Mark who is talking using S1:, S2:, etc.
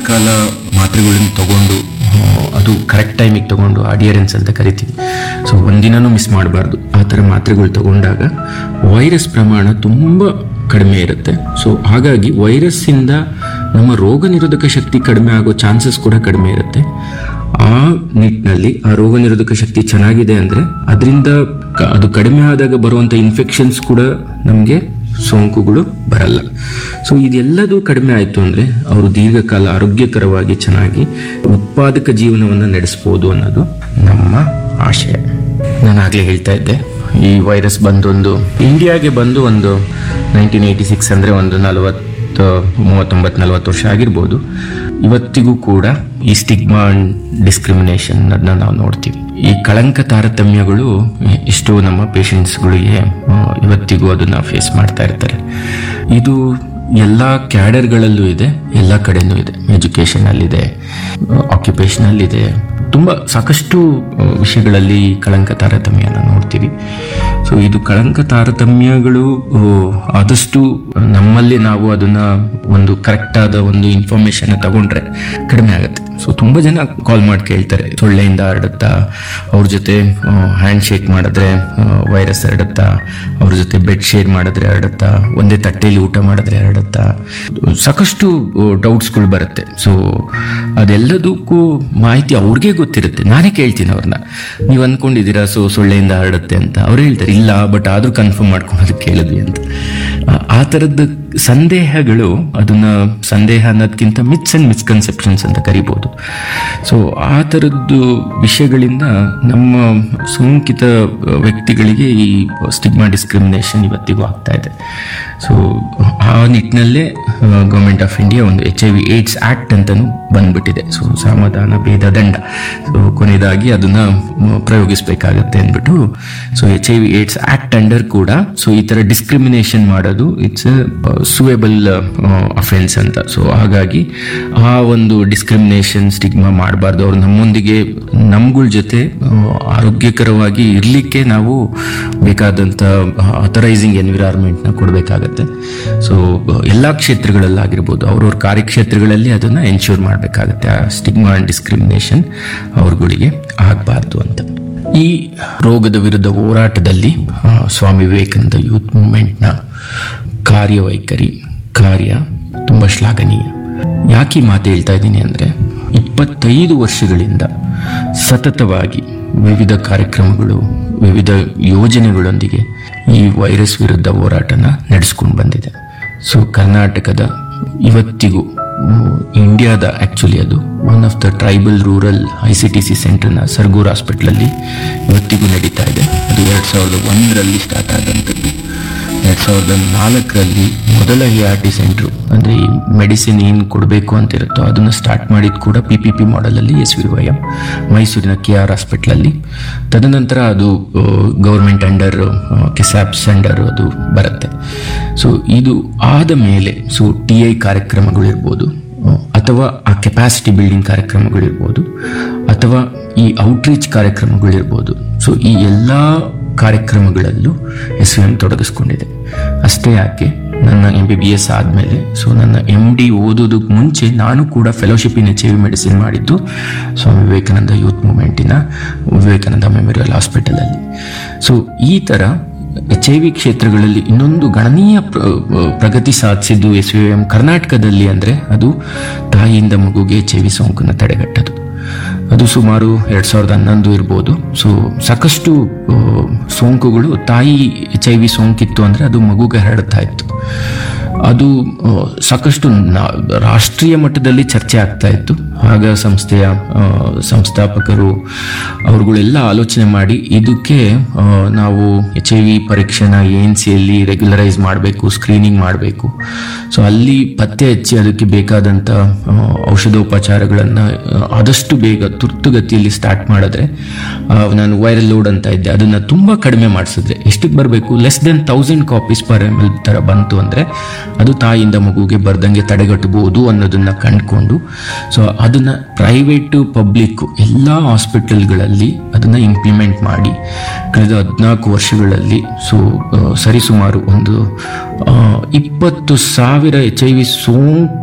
S1: ಕಾಲ ಮಾತ್ರೆಗಳನ್ನ ತಗೊಂಡು ಆ, ಅದು ಕರೆಕ್ಟ್ ಟೈಮಿಗೆ ತಗೊಂಡು ಅಡಿಯರೆನ್ಸ್ ಅಂತ ಕರಿತೀವಿ ಸೊ ಒಂದಿನನೂ ಮಿಸ್ ಮಾಡಬಾರ್ದು ಆ ಥರ ಮಾತ್ರೆಗಳು ತಗೊಂಡಾಗ ವೈರಸ್ ಪ್ರಮಾಣ ತುಂಬ ಕಡಿಮೆ ಇರುತ್ತೆ ಸೊ ಹಾಗಾಗಿ ವೈರಸ್ಸಿಂದ ನಮ್ಮ ರೋಗ ನಿರೋಧಕ ಶಕ್ತಿ ಕಡಿಮೆ ಆಗೋ ಚಾನ್ಸಸ್ ಕೂಡ ಕಡಿಮೆ ಇರುತ್ತೆ ಆ ನಿಟ್ಟಿನಲ್ಲಿ ಆ ರೋಗ ನಿರೋಧಕ ಶಕ್ತಿ ಚೆನ್ನಾಗಿದೆ ಅಂದರೆ ಅದರಿಂದ ಅದು ಕಡಿಮೆ ಆದಾಗ ಬರುವಂಥ ಇನ್ಫೆಕ್ಷನ್ಸ್ ಕೂಡ ನಮಗೆ ಸೋಂಕುಗಳು ಬರಲ್ಲ ಸೊ ಇದೆಲ್ಲದೂ ಕಡಿಮೆ ಆಯಿತು ಅಂದರೆ ಅವರು ದೀರ್ಘಕಾಲ ಆರೋಗ್ಯಕರವಾಗಿ ಚೆನ್ನಾಗಿ ಉತ್ಪಾದಕ ಜೀವನವನ್ನು ನಡೆಸ್ಬೋದು ಅನ್ನೋದು ನಮ್ಮ ಆಶಯ ನಾನು ಆಗಲೇ ಹೇಳ್ತಾ ಇದ್ದೆ ಈ ವೈರಸ್ ಬಂದೊಂದು ಇಂಡಿಯಾಗೆ ಬಂದು ಒಂದು ನೈನ್ಟೀನ್ ಏಯ್ಟಿ ಸಿಕ್ಸ್ ಅಂದರೆ ಒಂದು ನಲವತ್ತು ಮೂವತ್ತೊಂಬತ್ತು ನಲವತ್ತು ವರ್ಷ ಆಗಿರ್ಬೋದು ಇವತ್ತಿಗೂ ಕೂಡ ಈ ಸ್ಟಿಗ್ಮಾ ಅಂಡ್ ಡಿಸ್ಕ್ರಿಮಿನೇಷನ್ ಅದನ್ನ ನಾವು ನೋಡ್ತೀವಿ ಈ ಕಳಂಕ ತಾರತಮ್ಯಗಳು ಎಷ್ಟೋ ನಮ್ಮ ಪೇಷಂಟ್ಸ್ಗಳಿಗೆ ಇವತ್ತಿಗೂ ಅದನ್ನ ಫೇಸ್ ಮಾಡ್ತಾ ಇರ್ತಾರೆ ಇದು ಎಲ್ಲ ಕ್ಯಾಡರ್ಗಳಲ್ಲೂ ಇದೆ ಎಲ್ಲ ಕಡೆನೂ ಇದೆ ಎಜುಕೇಷನ್ ಅಲ್ಲಿದೆ ಆಕ್ಯುಪೇಷನ್ ಅಲ್ಲಿದೆ ತುಂಬ ಸಾಕಷ್ಟು ಆ, ವಿಷಯಗಳಲ್ಲಿ ಈ ಕಳಂಕ ತಾರತಮ್ಯನ ನೋಡ್ತೀವಿ ಸೊ ಇದು ಕಳಂಕ ತಾರತಮ್ಯಗಳು ಆ, ಆದಷ್ಟು ನಮ್ಮಲ್ಲಿ ನಾವು ಅದನ್ನ ಒಂದು ಕರೆಕ್ಟ್ ಆದ ಒಂದು ಇನ್ಫಾರ್ಮೇಶನ್ ತಗೊಂಡ್ರೆ ಕಡಿಮೆ ಆಗುತ್ತೆ ಸೊ ತುಂಬಾ ಜನ ಕಾಲ್ ಮಾಡಿ ಕೇಳ್ತಾರೆ ಸೊಳ್ಳೆಯಿಂದ ಹರಡುತ್ತಾ ಅವ್ರ ಜೊತೆ ಹ್ಯಾಂಡ್ ಶೇಕ್ ಮಾಡಿದ್ರೆ ವೈರಸ್ ಹರಡುತ್ತಾ ಅವ್ರ ಜೊತೆ ಬೆಡ್ ಶೇರ್ ಮಾಡಿದ್ರೆ ಹರಡುತ್ತಾ ಒಂದೇ ತಟ್ಟೆಯಲ್ಲಿ ಊಟ ಮಾಡಿದ್ರೆ ಹರಡುತ್ತಾ ಸಾಕಷ್ಟು ಡೌಟ್ಸ್ಗಳು ಬರುತ್ತೆ ಸೊ ಅದೆಲ್ಲದಕ್ಕೂ ಮಾಹಿತಿ ಅವ್ರಿಗೆ ಗೊತ್ತಿರುತ್ತೆ ನಾನೇ ಕೇಳ್ತೀನಿ ಅವ್ರನ್ನ ನೀವು ಅಂದ್ಕೊಂಡಿದ್ದೀರಾ ಸೊ ಸೊಳ್ಳೆಯಿಂದ ಹರಡುತ್ತೆ ಅಂತ ಅವ್ರು ಹೇಳ್ತಾರೆ ಇಲ್ಲ ಬಟ್ ಆದ್ರೂ ಕನ್ಫರ್ಮ್ ಮಾಡ್ಕೊಳೋದಕ್ಕೆ ಕೇಳಿದ್ವಿ ಅಂತ ಆ- ಆ ಥರದ್ದು ಸಂದೇಹಗಳು ಅದನ್ನ ಸಂದೇಹ ಅನ್ನೋದಕ್ಕಿಂತ ಮಿತ್ಸ್ ಅಂಡ್ ಮಿಸ್ಕನ್ಸೆಪ್ಷನ್ಸ್ ಅಂತ ಕರಿಬೋದು ಸೊ ಆ ಥರದ್ದು ವಿಷಯಗಳಿಂದ ನಮ್ಮ ಸೋಂಕಿತ ವ್ಯಕ್ತಿಗಳಿಗೆ ಈ ಸ್ಟಿಗ್ಮಾ ಡಿಸ್ಕ್ರಿಮಿನೇಷನ್ ಇವತ್ತಿಗೂ ಆಗ್ತಾ ಇದೆ ಸೊ ಆ ನಿಟ್ಟಿನಲ್ಲೇ ಗೌರ್ಮೆಂಟ್ ಆಫ್ ಇಂಡಿಯಾ ಒಂದು H I V AIDS act ಅಂತಲೂ ಬಂದ್ಬಿಟ್ಟಿದೆ ಸೊ ಸಮಾಧಾನ ಭೇದ ದಂಡ ಸೊ ಕೊನೆಯದಾಗಿ ಅದನ್ನ ಮ್, ಪ್ರಯೋಗಿಸಬೇಕಾಗತ್ತೆ ಅಂದ್ಬಿಟ್ಟು so H I V AIDS act under ಕೂಡ ಸೊ ಈ ಥರ ಡಿಸ್ಕ್ರಿಮಿನೇಷನ್ ಮಾಡೋದು ಇಟ್ಸ್ ಸುವೇಬಲ್ ಅಫೆನ್ಸ್ ಅಂತ ಸೊ ಹಾಗಾಗಿ ಆ ಒಂದು ಡಿಸ್ಕ್ರಿಮಿನೇಷನ್ ಸ್ಟಿಗ್ಮಾ ಮಾಡಬಾರ್ದು ಅವ್ರು ನಮ್ಮೊಂದಿಗೆ ನಮ್ಗಳ ಜೊತೆ ಆ, ಆರೋಗ್ಯಕರವಾಗಿ ಇರಲಿಕ್ಕೆ ನಾವು ಬೇಕಾದಂಥ ಅಥರೈಸಿಂಗ್ ಎನ್ವಿರಾನ್ಮೆಂಟ್ನ ಕೊಡಬೇಕಾಗತ್ತೆ ಸೊ ಎಲ್ಲ ಕ್ಷೇತ್ರಗಳಲ್ಲಾಗಿರ್ಬೋದು ಅವ್ರವ್ರ ಕಾರ್ಯಕ್ಷೇತ್ರಗಳಲ್ಲಿ ಅದನ್ನು ಎನ್ಶೂರ್ ಮಾಡಬೇಕಾಗತ್ತೆ ಆ ಸ್ಟಿಗ್ಮಾ ಅಂಡ್ ಡಿಸ್ಕ್ರಿಮಿನೇಷನ್ ಅವ್ರಗಳಿಗೆ ಆಗಬಾರ್ದು ಅಂತ ಈ ರೋಗದ ವಿರುದ್ಧ ಹೋರಾಟದಲ್ಲಿ ಆ, ಸ್ವಾಮಿ ವಿವೇಕಾನಂದ ಯೂತ್ ಮೂವ್ಮೆಂಟ್ನ ಕಾರ್ಯವೈಖರಿ ಕಾರ್ಯ ತುಂಬ ಶ್ಲಾಘನೀಯ ಯಾಕೆ ಈ ಮಾತು ಹೇಳ್ತಾ ಇದ್ದೀನಿ ಅಂದರೆ ಇಪ್ಪತ್ತೈದು ವರ್ಷಗಳಿಂದ ಸತತವಾಗಿ ವಿವಿಧ ಕಾರ್ಯಕ್ರಮಗಳು ವಿವಿಧ ಯೋಜನೆಗಳೊಂದಿಗೆ ಈ ವೈರಸ್ ವಿರುದ್ಧ ಹೋರಾಟನ ನಡೆಸ್ಕೊಂಡು ಬಂದಿದೆ ಸೊ ಕರ್ನಾಟಕದ ಇವತ್ತಿಗೂ ಮ್, ಇಂಡಿಯಾದ ಆ್ಯಕ್ಚುಲಿ ಅದು one of the tribal rural I C T C ಸೆಂಟರ್ನ ಸರ್ಗೂರ್ ಹಾಸ್ಪಿಟ್ಲಲ್ಲಿ ಇವತ್ತಿಗೂ ನಡೀತಾ ಇದೆ ಅದು ಎರಡು ಸಾವಿರದ ಒಂದರಲ್ಲಿ ಸ್ಟಾರ್ಟ್ ಆದಂಥದ್ದು ಎರಡು ಸಾವಿರದ ನಾಲ್ಕರಲ್ಲಿ ಮೊದಲ ಎ ಆರ್ ಟಿ ಸೆಂಟ್ರು ಅಂದರೆ ಈ ಮೆಡಿಸಿನ್ ಏನು ಕೊಡಬೇಕು ಅಂತ ಇರುತ್ತೋ ಅದನ್ನು ಸ್ಟಾರ್ಟ್ ಮಾಡಿದ್ದು ಕೂಡ ಪಿ ಪಿ ಪಿ ಮಾಡಲಲ್ಲಿ ಎಸ್ ವಿ ವೈ ಎಂ ಮೈಸೂರಿನ ಕೆ ಆರ್ ಹಾಸ್ಪಿಟ್ಲಲ್ಲಿ ತದನಂತರ ಅದು ಗೌರ್ಮೆಂಟ್ ಅಂಡರ್ ಕೆಸಾಪ್ಸ್ ಅಂಡರ್ ಅದು ಬರುತ್ತೆ ಸೊ ಇದು ಆದ ಮೇಲೆ ಸೊ ಟಿ ಐ ಕಾರ್ಯಕ್ರಮಗಳಿರ್ಬೋದು ಆ, ಅಥವಾ ಆ ಕೆಪಾಸಿಟಿ ಬಿಲ್ಡಿಂಗ್ ಕಾರ್ಯಕ್ರಮಗಳಿರ್ಬೋದು ಅಥವಾ ಈ ಔಟ್ರೀಚ್ ಕಾರ್ಯಕ್ರಮಗಳಿರ್ಬೋದು ಸೊ ಈ ಎಲ್ಲ ಕಾರ್ಯಕ್ರಮಗಳಲ್ಲೂ ಎಸ್ ವಿ ಎಂ ತೊಡಗಿಸ್ಕೊಂಡಿದೆ ಅಷ್ಟೇ ಯಾಕೆ ನನ್ನ ಎಂ ಬಿ ಬಿ ಎಸ್ ಆದಮೇಲೆ ಸೊ ನನ್ನ ಎಮ್ ಡಿ ಓದೋದಕ್ಕೆ ಮುಂಚೆ ನಾನು ಕೂಡ fellowship in H I V medicine ಮಾಡಿದ್ದು ಸ್ವಾಮಿ ವಿವೇಕಾನಂದ ಯೂತ್ ಮೂವ್ಮೆಂಟಿನ ವಿವೇಕಾನಂದ ಮೆಮೋರಿಯಲ್ ಹಾಸ್ಪಿಟಲಲ್ಲಿ ಸೊ ಈ ಥರ ಎಚ್ ಐ ವಿ ಕ್ಷೇತ್ರಗಳಲ್ಲಿ ಇನ್ನೊಂದು ಗಣನೀಯ ಪ್ರ- ಪ್ರಗತಿ ಸಾಧಿಸಿದ್ದು ಎಸ್ ವಿ ಎಂ ಕರ್ನಾಟಕದಲ್ಲಿ ಅಂದರೆ ಅದು ತಾಯಿಯಿಂದ ಮಗುಗೆ ಎಚ್ ಐ ವಿ ಸೋಂಕನ್ನು ತಡೆಗಟ್ಟದು ಅದು ಸುಮಾರು ಎರಡು ಸಾವಿರದ ಹನ್ನೊಂದು ಇರ್ಬೋದು ಸೊ ಸಾಕಷ್ಟು ಆ, ಸೋಂಕುಗಳು ತಾಯಿ ಎಚ್ ಐ ವಿ ಸೋಂಕಿತ್ತು ಅಂದರೆ ಅದು ಮಗುಗೆ ಹರಡ್ತಾ ಇತ್ತು ಅದು ಆ, ಸಾಕಷ್ಟು ನಾ- ರಾಷ್ಟ್ರೀಯ ಮಟ್ಟದಲ್ಲಿ ಚರ್ಚೆ ಆಗ್ತಾ ಇತ್ತು ಆಗ ಸಂಸ್ಥೆಯ ಆ, ಸಂಸ್ಥಾಪಕರು ಅವರುಗಳೆಲ್ಲ ಆಲೋಚನೆ ಮಾಡಿ ಇದಕ್ಕೆ ಆ, ನಾವು ಎಚ್ ಐ ವಿ ಪರೀಕ್ಷೆನ ಎ ಎನ್ ಸಿಯಲ್ಲಿ ರೆಗ್ಯುಲರೈಸ್ ಮಾಡಬೇಕು ಸ್ಕ್ರೀನಿಂಗ್ ಮಾಡಬೇಕು ಸೊ ಅಲ್ಲಿ ಪತ್ತೆ ಹಚ್ಚಿ ಅದಕ್ಕೆ ಬೇಕಾದಂಥ ಆ, ಔಷಧೋಪಚಾರಗಳನ್ನು ಆದಷ್ಟು ಬೇಗ ತುರ್ತುಗತಿಯಲ್ಲಿ ಸ್ಟಾರ್ಟ್ ಮಾಡಿದ್ರೆ ಆ, ನಾನು ವೈರಲ್ ಲೋಡ್ ಅಂತ ಇದ್ದೆ ಅದನ್ನು ತುಂಬ ಕಡಿಮೆ ಮಾಡಿಸಿದ್ರೆ ಎಷ್ಟಕ್ಕೆ ಬರಬೇಕು less than thousand copies per M L ಥರ ಬಂತು ಅಂದರೆ ಅದು ತಾಯಿಯಿಂದ ಮಗುಗೆ ಬರ್ದಂಗೆ ತಡೆಗಟ್ಟಬಹುದು ಅನ್ನೋದನ್ನ ಕಂಡುಕೊಂಡು ಸೊ ಅದನ್ನ ಪ್ರೈವೇಟು ಪಬ್ಲಿಕ್ ಎಲ್ಲ ಹಾಸ್ಪಿಟಲ್ಗಳಲ್ಲಿ ಅದನ್ನ ಇಂಪ್ಲಿಮೆಂಟ್ ಮಾಡಿ ಕಳೆದ ಹದಿನಾಲ್ಕು ವರ್ಷಗಳಲ್ಲಿ ಸೊ ಸರಿಸುಮಾರು ಒಂದು ಆ, ಇಪ್ಪತ್ತು ಸಾವಿರ ಎಚ್ ಐ ವಿ ಸೋಂಕು